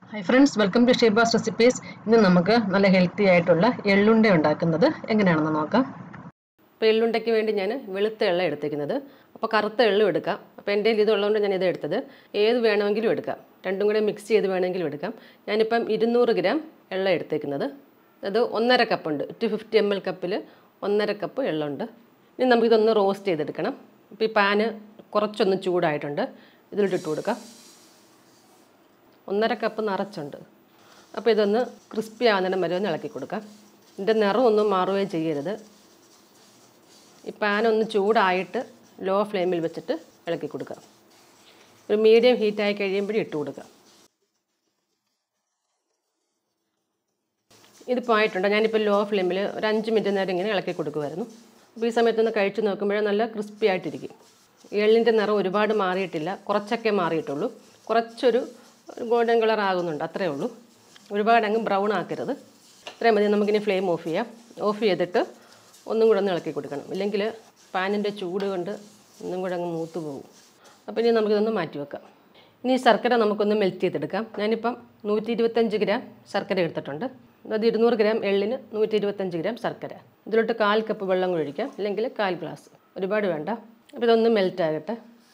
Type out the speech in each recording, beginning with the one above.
hi friends welcome to Sheba's recipes ഇന്ന് നമുക്ക് നല്ല ഹെൽത്തി ആയിട്ടുള്ള എള്ളുണ്ട ഉണ്ടാക്കുന്നത് എങ്ങനെയാണെന്ന് നോക്കാം അപ്പോൾ എള്ളുണ്ടയ്ക്ക് വേണ്ടി ഞാൻ വെളുത്ത എള്ള എടുത്തേക്കുന്നത് അപ്പോൾ കറുത്ത എള്ളും എടുക്കാം അപ്പോൾ എൻ്റെ കയ്യിൽ ഇതുള്ളതുകൊണ്ട് ഞാൻ ഇത് എടുത്തത് ഏത് വേണമെങ്കിലും എടുക്കാം രണ്ടും കൂടെ മിക്സ് ചെയ്ത് വേണമെങ്കിലും എടുക്കാം ഞാനിപ്പം ഇരുന്നൂറ് ഗ്രാം എള്ള എടുത്തേക്കുന്നത് അത് ഒന്നര കപ്പുണ്ട് ടു ഫിഫ്റ്റി എം എൽ കപ്പിൽ ഒന്നര കപ്പ് എള്ളുണ്ട് ഇനി നമുക്കിതൊന്ന് റോസ്റ്റ് ചെയ്തെടുക്കണം അപ്പോൾ ഈ പാന് കുറച്ചൊന്ന് ചൂടായിട്ടുണ്ട് ഇതിലിട്ടിട്ട് കൊടുക്കാം ഒന്നര കപ്പ് നിറച്ചുണ്ട് അപ്പോൾ ഇതൊന്ന് ക്രിസ്പി ആകുന്നിടം വരെ ഒന്ന് ഇളക്കി കൊടുക്കാം ഇതിൻ്റെ നിറമൊന്നും മാറുകയും ചെയ്യരുത് ഈ പാൻ ഒന്ന് ചൂടായിട്ട് ലോ ഫ്ലെയിമിൽ വെച്ചിട്ട് ഇളക്കി കൊടുക്കാം ഒരു മീഡിയം ഹീറ്റായി കഴിയുമ്പോഴും ഇട്ട് കൊടുക്കാം ഇതിപ്പോൾ ആയിട്ടുണ്ട് ഞാനിപ്പോൾ ലോ ഫ്ലെയിമിൽ ഒരു അഞ്ച് മിനിറ്റ് നേരം ഇങ്ങനെ ഇളക്കി കൊടുക്കുമായിരുന്നു അപ്പോൾ ഈ സമയത്തൊന്ന് കഴിച്ച് നോക്കുമ്പോഴേ നല്ല ക്രിസ്പി ആയിട്ടിരിക്കും എള്ളിൻ്റെ നിറം ഒരുപാട് മാറിയിട്ടില്ല കുറച്ചൊക്കെ മാറിയിട്ടുള്ളൂ കുറച്ചൊരു ഗോൾഡൻ കളർ ആകുന്നുണ്ട് അത്രയേ ഉള്ളൂ ഒരുപാട് അങ്ങ് ബ്രൗൺ ആക്കരുത് ഇത്രയും മതി നമുക്കിനി ഫ്ലെയിം ഓഫ് ചെയ്യാം ഓഫ് ചെയ്തിട്ട് ഒന്നും കൂടെ ഒന്ന് ഇളക്കി കൊടുക്കണം ഇല്ലെങ്കിൽ പാനിൻ്റെ ചൂട് കൊണ്ട് ഒന്നും കൂടെ അങ്ങ് മൂത്ത് പോകും അപ്പോൾ ഇനി നമുക്കിതൊന്ന് മാറ്റി വെക്കാം ഇനി ഈ ശർക്കര നമുക്കൊന്ന് മെൽറ്റ് ചെയ്തെടുക്കാം ഞാനിപ്പം നൂറ്റി ഇരുപത്തഞ്ച് ഗ്രാം ശർക്കര എടുത്തിട്ടുണ്ട് അത് ഇരുന്നൂറ് ഗ്രാം എള്ളിന് നൂറ്റി ഇരുപത്തഞ്ച് ഗ്രാം ശർക്കര ഇതിലോട്ട് കാൽ കപ്പ് വെള്ളം കൂടി ഒഴിക്കാം അല്ലെങ്കിൽ കാൽ ഗ്ലാസ് ഒരുപാട് വേണ്ട അപ്പോൾ ഇതൊന്ന് മെൽറ്റ് ആകട്ടെ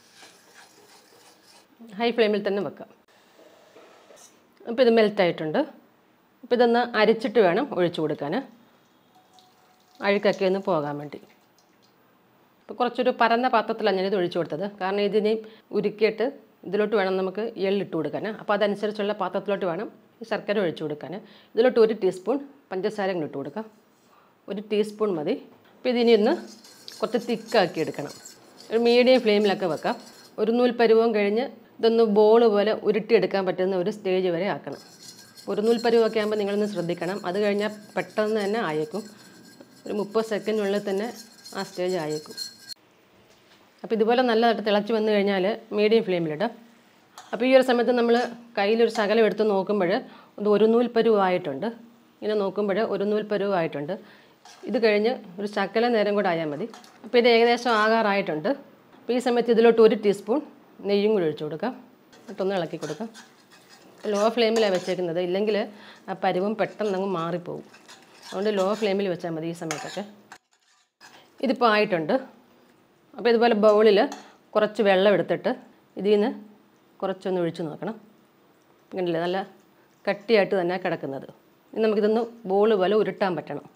ഹൈ ഫ്ലെയിമിൽ തന്നെ വെക്കാം അപ്പോൾ ഇത് മെൽറ്റ് ആയിട്ടുണ്ട് അപ്പോൾ ഇതൊന്ന് അരിച്ചിട്ട് വേണം ഒഴിച്ചു കൊടുക്കാൻ അഴുക്കൊക്കെ ഒന്ന് പോകാൻ വേണ്ടി അപ്പോൾ കുറച്ചൊരു പരന്ന പാത്രത്തിലാണ് ഞാനിത് ഒഴിച്ചു കൊടുത്തത് കാരണം ഇതിനെ ഉരുക്കിയിട്ട് ഇതിലോട്ട് വേണം നമുക്ക് എള്ളിട്ട് കൊടുക്കാൻ അപ്പോൾ അതനുസരിച്ചുള്ള പാത്രത്തിലോട്ട് വേണം ഈ ശർക്കര ഒഴിച്ചു കൊടുക്കാൻ ഇതിലോട്ട് ഒരു ടീസ്പൂൺ പഞ്ചസാര കൂടി ഇട്ട് കൊടുക്കാം ഒരു ടീസ്പൂൺ മതി അപ്പോൾ ഇതിനി ഒന്ന് കുറച്ച് തിക്കാക്കി എടുക്കണം ഒരു മീഡിയം ഫ്ലെയിമിലൊക്കെ വെക്കാം ഒരു നൂൽ പരുവം കഴിഞ്ഞ് ഇതൊന്ന് ബോൾ പോലെ ഉരുട്ടിയെടുക്കാൻ പറ്റുന്ന ഒരു സ്റ്റേജ് വരെ ആക്കണം ഒരു നൂൽ പരുവമൊക്കെ ആകുമ്പോൾ നിങ്ങളൊന്ന് ശ്രദ്ധിക്കണം അത് കഴിഞ്ഞാൽ പെട്ടെന്ന് തന്നെ ആയേക്കും ഒരു മുപ്പത് സെക്കൻഡിനുള്ളിൽ തന്നെ ആ സ്റ്റേജ് ആയേക്കും അപ്പോൾ ഇതുപോലെ നല്ലതായിട്ട് തിളച്ച് വന്നു കഴിഞ്ഞാൽ മീഡിയം ഫ്ലെയിമിലിടാം അപ്പോൾ ഈ ഒരു സമയത്ത് നമ്മൾ കയ്യിലൊരു ശകലം എടുത്ത് നോക്കുമ്പോൾ ഇത് ഒരു നൂൽ പരുവായിട്ടുണ്ട് ഇങ്ങനെ നോക്കുമ്പോൾ ഒരു നൂൽ പരുവായിട്ടുണ്ട് ഇത് കഴിഞ്ഞ് ഒരു ശകല നേരം കൂടെ ആയാൽ മതി അപ്പോൾ ഇത് ഏകദേശം ആകാറായിട്ടുണ്ട് അപ്പോൾ ഈ സമയത്ത് ഇതിലോട്ട് ഒരു ടീസ്പൂൺ നെയ്യും കൂടി ഒഴിച്ചു കൊടുക്കാം എന്നിട്ടൊന്ന് ഇളക്കി കൊടുക്കാം ലോ ഫ്ലെയിമിലാണ് വെച്ചേക്കുന്നത് ഇല്ലെങ്കിൽ ആ പരുവം പെട്ടെന്ന് അങ്ങ് മാറിപ്പോകും അതുകൊണ്ട് ലോ ഫ്ലെയിമിൽ വെച്ചാൽ മതി ഈ സമയത്തൊക്കെ ഇതിപ്പോൾ ആയിട്ടുണ്ട് അപ്പോൾ ഇതുപോലെ ബൗളിൽ കുറച്ച് വെള്ളം എടുത്തിട്ട് ഇതിൽ നിന്ന് കുറച്ചൊന്ന് ഒഴിച്ച് നോക്കണം കണ്ടില്ലേ നല്ല കട്ടിയായിട്ട് തന്നെ കിടക്കുന്നത് ഇനി നമുക്കിതൊന്ന് ബോൾ പോലെ ഉരുട്ടാൻ പറ്റണം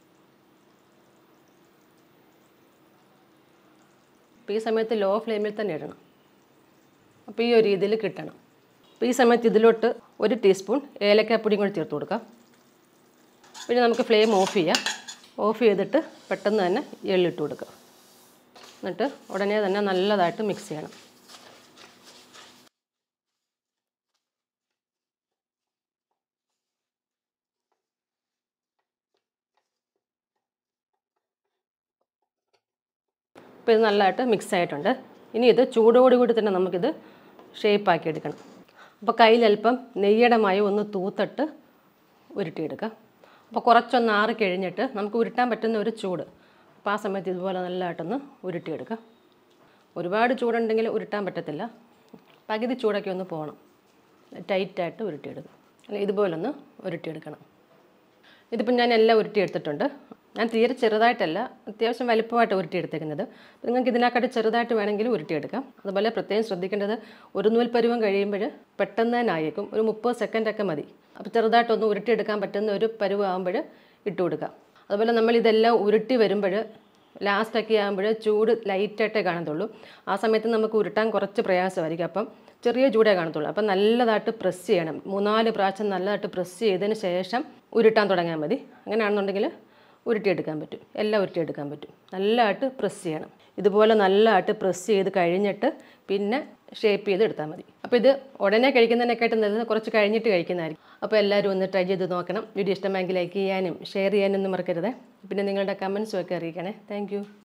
അപ്പോൾ ഈ സമയത്ത് ലോ ഫ്ലെയിമിൽ തന്നെ ഇടണം അപ്പോൾ ഈ ഒരു രീതിയിൽ കിട്ടണം അപ്പോൾ ഈ സമയത്ത് ഇതിലോട്ട് ഒരു ടീസ്പൂൺ ഏലക്കാപ്പൊടിയും കൂടി ചേർത്ത് കൊടുക്കാം പിന്നെ നമുക്ക് ഫ്ലെയിം ഓഫ് ചെയ്യാം ഓഫ് ചെയ്തിട്ട് പെട്ടെന്ന് തന്നെ എള്ളിട്ട് കൊടുക്കുക എന്നിട്ട് ഉടനെ തന്നെ നല്ലതായിട്ട് മിക്സ് ചെയ്യണം ഇപ്പോൾ ഇത് നല്ലതായിട്ട് മിക്സ് ആയിട്ടുണ്ട് ഇനി ഇത് ചൂടോടുകൂടി തന്നെ നമുക്കിത് ഷേപ്പാക്കി എടുക്കണം അപ്പോൾ കയ്യിൽ അല്പം നെയ്യുടെ മയം ഒന്ന് തൂത്തിട്ട് ഉരുട്ടിയെടുക്കാം അപ്പോൾ കുറച്ചൊന്ന് ആറി കഴിഞ്ഞിട്ട് നമുക്ക് ഉരുട്ടാൻ പറ്റുന്ന ഒരു ചൂട് അപ്പോൾ ആ സമയത്ത് ഇതുപോലെ നല്ലതായിട്ടൊന്ന് ഉരുട്ടിയെടുക്കാം ഒരുപാട് ചൂടുണ്ടെങ്കിൽ ഉരുട്ടാൻ പറ്റത്തില്ല പകുതി ചൂടൊക്കെ ഒന്ന് പോകണം ടൈറ്റായിട്ട് ഉരുട്ടിയെടുക്കും അല്ല ഇതുപോലൊന്ന് ഉരുട്ടിയെടുക്കണം ഇതിപ്പം ഞാൻ എല്ലാം ഉരുട്ടിയെടുത്തിട്ടുണ്ട് ഞാൻ തീരെ ചെറുതായിട്ടല്ല അത്യാവശ്യം വലിപ്പമായിട്ട് ഉരുട്ടിയെടുത്തേക്കുന്നത് നിങ്ങൾക്ക് ഇതിനേക്കാട്ട് ചെറുതായിട്ട് വേണമെങ്കിൽ ഉരുട്ടിയെടുക്കാം അതുപോലെ പ്രത്യേകം ശ്രദ്ധിക്കേണ്ടത് ഒരു നൂൽ പരുവം കഴിയുമ്പോൾ പെട്ടെന്ന് തന്നെ ആയേക്കും ഒരു മുപ്പത് സെക്കൻഡൊക്കെ മതി അപ്പോൾ ചെറുതായിട്ടൊന്ന് ഉരുട്ടിയെടുക്കാൻ പറ്റുന്ന ഒരു പരുവാകുമ്പോൾ ഇട്ട് കൊടുക്കാം അതുപോലെ നമ്മൾ ഇതെല്ലാം ഉരുട്ടി വരുമ്പോൾ ലാസ്റ്റൊക്കെ ആകുമ്പോൾ ചൂട് ലൈറ്റായിട്ടേ കാണത്തുള്ളൂ ആ സമയത്ത് നമുക്ക് ഉരുട്ടാൻ കുറച്ച് പ്രയാസമായിരിക്കും അപ്പം ചെറിയ ചൂടേ കാണത്തുള്ളൂ അപ്പം നല്ലതായിട്ട് പ്രസ് ചെയ്യണം മൂന്നാല് പ്രാവശ്യം നല്ലതായിട്ട് പ്രസ് ചെയ്തതിന് ശേഷം ഉരുട്ടാൻ തുടങ്ങിയാൽ മതി അങ്ങനെയാണെന്നുണ്ടെങ്കിൽ ഉരുട്ടിയെടുക്കാൻ പറ്റും എല്ലാം ഉരുട്ടിയെടുക്കാൻ പറ്റും നല്ലതായിട്ട് പ്രസ് ചെയ്യണം ഇതുപോലെ നല്ലതായിട്ട് പ്രസ് ചെയ്ത് കഴിഞ്ഞിട്ട് പിന്നെ ഷേപ്പ് ചെയ്ത് എടുത്താൽ മതി അപ്പോൾ ഇത് ഉടനെ കഴിക്കുന്നതിനെക്കാട്ടും നല്ലത് കുറച്ച് കഴിഞ്ഞിട്ട് കഴിക്കുന്നതായിരിക്കും അപ്പോൾ എല്ലാവരും ഒന്ന് ട്രൈ ചെയ്ത് നോക്കണം വീഡിയോ ഇഷ്ടമെങ്കിൽ ലൈക്ക് ചെയ്യാനും ഷെയർ ചെയ്യാനൊന്നും മറക്കരുത് പിന്നെ നിങ്ങളുടെ കമൻസും ഒക്കെ അറിയിക്കണേ താങ്ക്